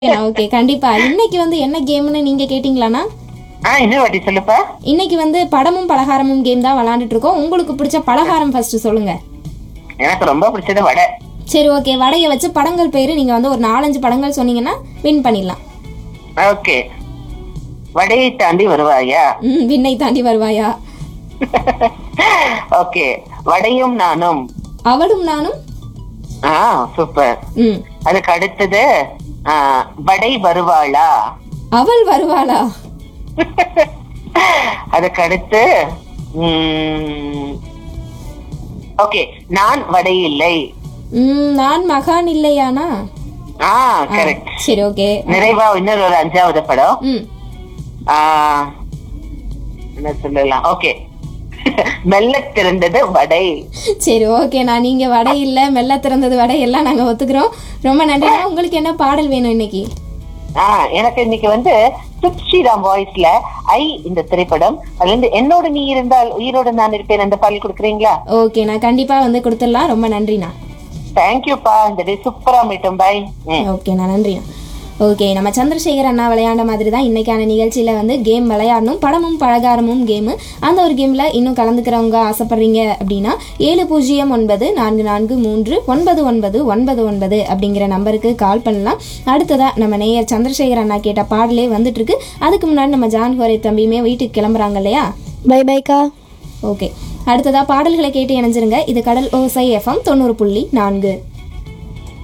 okay கண்டிப்பா இன்னைக்கு வந்து என்ன கேம்னு நீங்க கேட்டிங்களாண்ணா ஆ இன்னொரு வாட்டி சொல்லுப்பா இன்னைக்கு வந்து படமும் பலகாரமும் கேம் தான் விளையாண்டுட்டு இருக்கோம் உங்களுக்கு பிடிச்ச பலகாரம் ஃபர்ஸ்ட் சொல்லுங்க எனக்கு ரொம்ப பிடிச்சது வடை சரி ஓகே வடையை வச்சு படங்கள் பேரு நீங்க வந்து ஒரு நாலஞ்சு படங்கள் சொன்னீங்கன்னா வின் பண்ணிடலாம் ஓகே வடையை தாண்டி வருவாயா ம் விண்ணை தாண்டி வருவாயா ஓகே வடையும் நானும் அவளும் நானும் ஆ சூப்பர் ம் அதுக்கு அடுத்தது ஆ, வடை வருவாளா அவள் வருவாளா அதுக்கு அடுத்து ஓகே நான் வடை இல்லை ம் நான் மகான் இல்லையானா ஆ கரெக்ட் சரி ஓகே நிறைவா இன்னொரு ஒரு அஞ்சாவது படம் ம் ஆ, என்ன சொல்லலாம் ஓகே மெல்ல திறந்தது வடை சரி ஓகேண்ணா நீங்க வடை இல்ல மெல்ல திறந்தது வடை எல்லாம் நாங்க ஒத்துக்கிறோம் ரொம்ப நன்றி உங்களுக்கு என்ன பாடல் வேணும் இன்னைக்கு ஆ எனக்கு இன்னைக்கு வந்து சுத் ஸ்ரீராம் வாய்ஸ்ல ஐ இந்த திரைப்படம் அதுல இருந்து என்னோட நீ இருந்தால் உயிரோடு நான் இருப்பேன் அந்த பாடல் கொடுக்குறீங்களா ஓகே நான் கண்டிப்பா வந்து கொடுத்துடலாம் ரொம்ப நன்றிண்ணா தேங்க்யூப்பா இந்த டே சூப்பரா மீட்டும் பாய் ஓகேண்ணா நன்றிண்ணா ஓகே நம்ம சந்திரசேகர் அண்ணா விளையாண்ட மாதிரி தான் இன்னைக்கான நிகழ்ச்சியில் வந்து கேம் விளையாடணும் படமும் பலகாரமும் கேமு அந்த ஒரு கேமில் இன்னும் கலந்துக்கிறவங்க ஆசைப்படுறீங்க அப்படின்னா ஏழு பூஜ்ஜியம் ஒன்பது நான்கு நான்கு மூன்று ஒன்பது ஒன்பது ஒன்பது ஒன்பது அப்படிங்கிற நம்பருக்கு கால் பண்ணலாம் அடுத்ததாக நம்ம நேயர் சந்திரசேகர் அண்ணா கேட்ட பாடலே வந்துட்டு இருக்கு அதுக்கு முன்னாடி நம்ம ஜான் ஹோரே தம்பியுமே வீட்டுக்கு கிளம்புறாங்க இல்லையா பை பைக்கா ஓகே அடுத்ததாக பாடல்களை கேட்டு இணைஞ்சிருங்க இது கடல் ஓசை எஃப்எம் தொண்ணூறு புள்ளி நான்கு